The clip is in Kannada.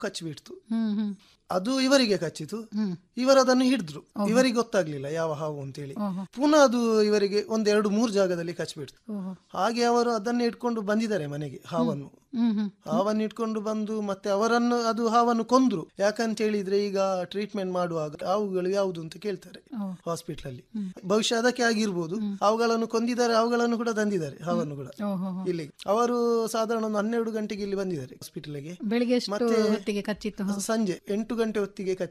ಕಚ್ಚಿಬಿಡ್ತು ಹ್ಮ್ ಹ್ಮ್ ಅದು ಇವರಿಗೆ ಕಚ್ಚಿತು ಹ್ಮ್ ಇವರು ಅದನ್ನು ಹಿಡಿದ್ರು ಇವರಿಗೆ ಗೊತ್ತಾಗ್ಲಿಲ್ಲ ಯಾವ ಹಾವು ಅಂತೇಳಿ ಓಹೋ ಪುನಃ ಅದು ಇವರಿಗೆ ಒಂದೆರಡು ಮೂರು ಜಾಗದಲ್ಲಿ ಕಚ್ಚಿಬಿಡ್ತು ಓಹೋ ಹಾಗೆ ಅವರು ಅದನ್ನು ಇಟ್ಕೊಂಡು ಬಂದಿದ್ದಾರೆ ಮನೆಗೆ ಹಾವನ್ನು ಹ್ಮ್ ಹ್ಮ್ ಹಾವನ್ನು ಇಟ್ಕೊಂಡು ಬಂದು ಮತ್ತೆ ಅವರನ್ನು ಅದು ಹಾವನ್ನು ಕೊಂದ್ರು ಯಾಕಂತ ಹೇಳಿದ್ರೆ ಈಗ ಟ್ರೀಟ್ಮೆಂಟ್ ಮಾಡುವಾಗ ಹಾವುಗಳು ಯಾವುದು ಅಂತ ಕೇಳ್ತಾರೆ ಓ. ಹಾಸ್ಪಿಟಲ್ ಅಲ್ಲಿ ಬಹುಶಃ ಅದಕ್ಕೆ ಆಗಿರ್ಬೋದು ಅವುಗಳನ್ನು ಕೊಂದಿದ್ದಾರೆ ಅವುಗಳನ್ನು ಕೂಡ ತಂದಿದ್ದಾರೆ ಹಾವನ್ನು ಕೂಡ ಓಹೋ ಇಲ್ಲಿ ಅವರು ಸಾಧಾರಣ ಒಂದು ಹನ್ನೆರಡು ಗಂಟೆಗೆ ಇಲ್ಲಿ ಬಂದಿದ್ದಾರೆ ಹಾಸ್ಪಿಟಲ್ಗೆ ಬೆಳಿಗ್ಗೆ ಎಷ್ಟು ಹೊತ್ತಿಗೆ ಕಚ್ಚಿತ್ತು ಸಂಜೆ ಎಂಟು ಗಂಟೆ ಹೊತ್ತಿಗೆ ಕಚ್ಚಿ